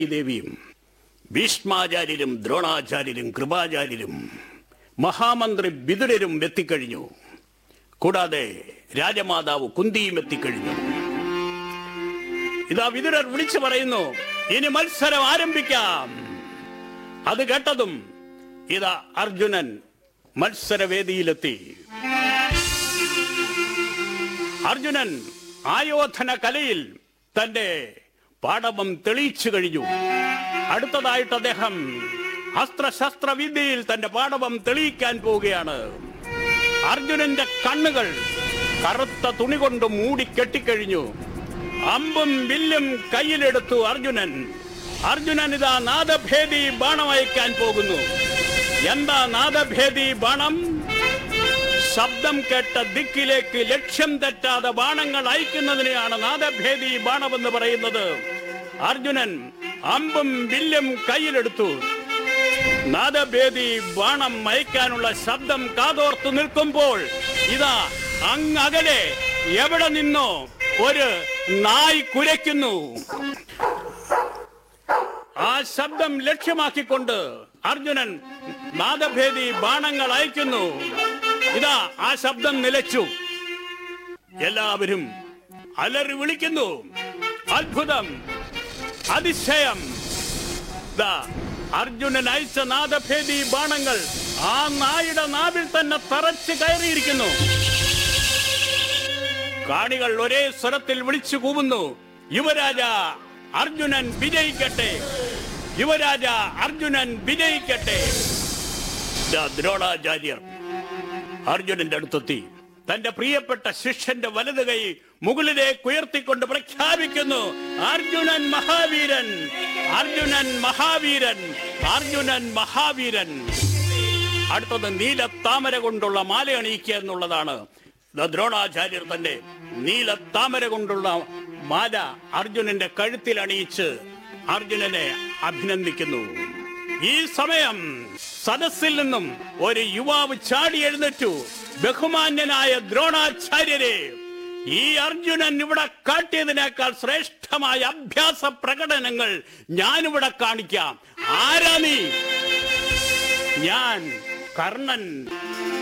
ദേവിയും ഭീഷ്മാചാര്യരും ദ്രോണാചാര്യരും കൃപാചാര്യരും മഹാമന്ത്രി വിതുരരും എത്തിക്കഴിഞ്ഞു കൂടാതെ രാജമാതാവ് കുന്തിയും എത്തിക്കഴിഞ്ഞു ഇതാ വിതുരർ വിളിച്ചു പറയുന്നു ഇനി മത്സരം ആരംഭിക്കാം അത് കേട്ടതും ഇതാ അർജുനൻ മത്സരവേദിയിലെത്തി അർജുനൻ ആയോധന കലയിൽ തന്റെ പാടവം തെളിയിച്ചു കഴിഞ്ഞു അടുത്തതായിട്ട് അദ്ദേഹം അസ്ത്രശസ്ത്ര വിദ്യയിൽ തന്റെ പാടവം തെളിയിക്കാൻ പോവുകയാണ് അർജുനന്റെ കണ്ണുകൾ കറുത്ത തുണി കൊണ്ട് മൂടി കെട്ടിക്കഴിഞ്ഞു അമ്പും വില്ലും കയ്യിലെടുത്തു അർജുനൻ അർജുനൻ ഇതാ നാദഭേദി ബാണം അയക്കാൻ പോകുന്നു എന്താ നാദഭേദി ബാണം ശബ്ദം കേട്ട ദിക്കിലേക്ക് ലക്ഷ്യം തെറ്റാതെ ബാണങ്ങൾ അയക്കുന്നതിനെയാണ് നാദഭേദി ബാണമെന്ന് പറയുന്നത് അർജുനൻ അമ്പും വില്ലും കയ്യിലെടുത്തു നാദഭേദി ബാണം അയക്കാനുള്ള ശബ്ദം കാതോർത്തു നിൽക്കുമ്പോൾ ഇതാ അങ്ങകലെ എവിടെ നിന്നോ ഒരു നായ് കുരയ്ക്കുന്നു ആ ശബ്ദം ലക്ഷ്യമാക്കിക്കൊണ്ട് അർജുനൻ നാദഭേദി ബാണങ്ങൾ അയക്കുന്നു ഇതാ ആ ശബ്ദം നിലച്ചു എല്ലാവരും അലറി വിളിക്കുന്നു അത്ഭുതം അതിശയം ദാ അർജുനൻ അയച്ച നാദഭേദി ബാണങ്ങൾ ആ നായുടെ നാവിൽ തന്നെ തറച്ച് കയറിയിരിക്കുന്നു കാണികൾ ഒരേ സ്വരത്തിൽ വിളിച്ചു കൂവുന്നു യുവരാജ അർജുനൻ വിജയിക്കട്ടെ യുവരാജ അർജുനൻ വിജയിക്കട്ടെ ദാ ദ്രോണാചാര്യർ അർജുനന്റെ അടുത്തെത്തി തന്റെ പ്രിയപ്പെട്ട ശിഷ്യന്റെ വലത് കൈ മുകളിലേക്ക് ഉയർത്തിക്കൊണ്ട് പ്രഖ്യാപിക്കുന്നു അർജുനൻ മഹാവീരൻ അർജുനൻ മഹാവീരൻ അർജുനൻ മഹാവീരൻ അടുത്തത് നീല താമര കൊണ്ടുള്ള മാല അണിയിക്കുക എന്നുള്ളതാണ് ദ ദ്രോണാചാര്യർ തന്റെ നീല താമര കൊണ്ടുള്ള മാല അർജുനന്റെ കഴുത്തിൽ അണിയിച്ച് അർജുനനെ അഭിനന്ദിക്കുന്നു ഈ സമയം സദസ്സിൽ നിന്നും ഒരു യുവാവ് ചാടി എഴുന്നേറ്റു ബഹുമാന്യനായ ദ്രോണാചാര്യരെ ഈ അർജുനൻ ഇവിടെ കാട്ടിയതിനേക്കാൾ ശ്രേഷ്ഠമായ അഭ്യാസ പ്രകടനങ്ങൾ ഞാനിവിടെ കാണിക്കാം ആരാ നീ ഞാൻ കർണൻ